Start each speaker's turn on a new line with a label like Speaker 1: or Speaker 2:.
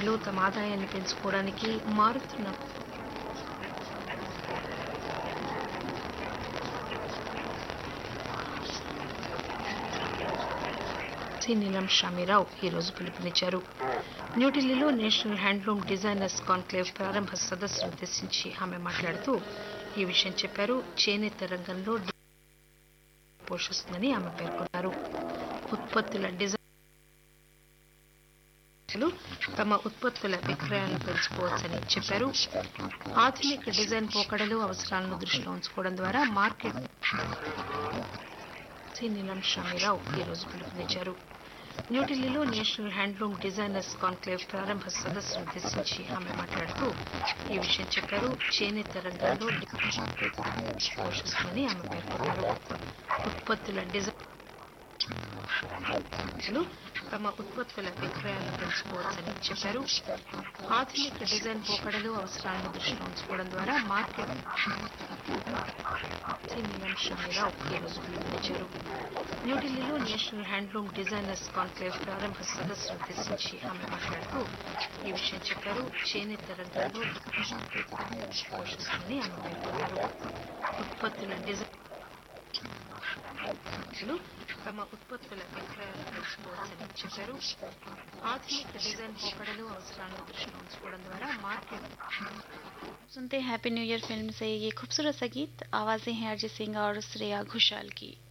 Speaker 1: మహిళలు తమ ఆదాయాన్ని పెంచుకోవడానికి మారుతున్న సి నీలం షామీరావు ఈరోజు పిలుపునిచ్చారు న్యూఢిల్లీలో నేషనల్ హ్యాండ్లూమ్ డిజైనర్స్ కాన్క్లేవ్ ప్రారంభ సదస్సును ఉద్దేశించి ఆమె మాట్లాడుతూ ఈ విషయం చెప్పారు చేనేత రంగంలో డి- పోషిస్తుందని ఆమె పేర్కొన్నారు ఉత్పత్తుల డిజైన్ తమ ఉత్పత్తుల విక్రయాలను పెంచుకోవచ్చని చెప్పారు ఆధునిక డిజైన్ పోకడలు అవసరాలను దృష్టిలో ఉంచుకోవడం ద్వారా మార్కెట్ సి నీలం షామీరావు ఈరోజు పిలుపునిచ్చారు న్యూఢిల్లీలో నేషనల్ హ్యాండ్లూమ్ డిజైనర్స్ కాన్క్లేవ్ ప్రారంభ సదస్సును ఉద్దేశించి ఆమె మాట్లాడుతూ ఈ విషయం చెప్పారు చేనేత రంగంలో డి- పోషిస్తుందని ఆమె పేర్కొన్నారు ఉత్పత్తుల డిజైన్ తమ ఉత్పత్తుల విక్రయాలను పెంచుకోవచ్చని చెప్పారు ఆధునిక డిజైన్ పోకడలు అవసరాలను దృష్టిలో ఉంచుకోవడం ద్వారా మార్కెట్ సి నీలం షామీరావు ఈరోజు పిలుపునిచ్చారు న్యూఢిల్లీలో నేషనల్ హ్యాండ్లూమ్ డిజైనర్స్ కాన్క్లేవ్ ప్రారంభ సదస్సును ఉద్దేశించి ఆమె మాట్లాడుతూ ఈ విషయం చెప్పారు చేనేత రంగంలో డి- పోషిస్తుందని ఆమె పేర్కొన్నారు ఉత్పత్తుల డిజైన్ తమ ఉత్పత్తుల విక్రయాలను పెంచుకోవచ్చని చెప్పారు ఆధునిక డిజైన్ పోకడలు అవసరాలను దృష్టిలో ఉంచుకోవడం ద్వారా మార్కెట్
Speaker 2: सुनते हैं हैप्पी न्यू ईयर फिल्म से ये खूबसूरत सा गीत आवाज़ें हैं अरिजीत सिंह और श्रेया घोषाल की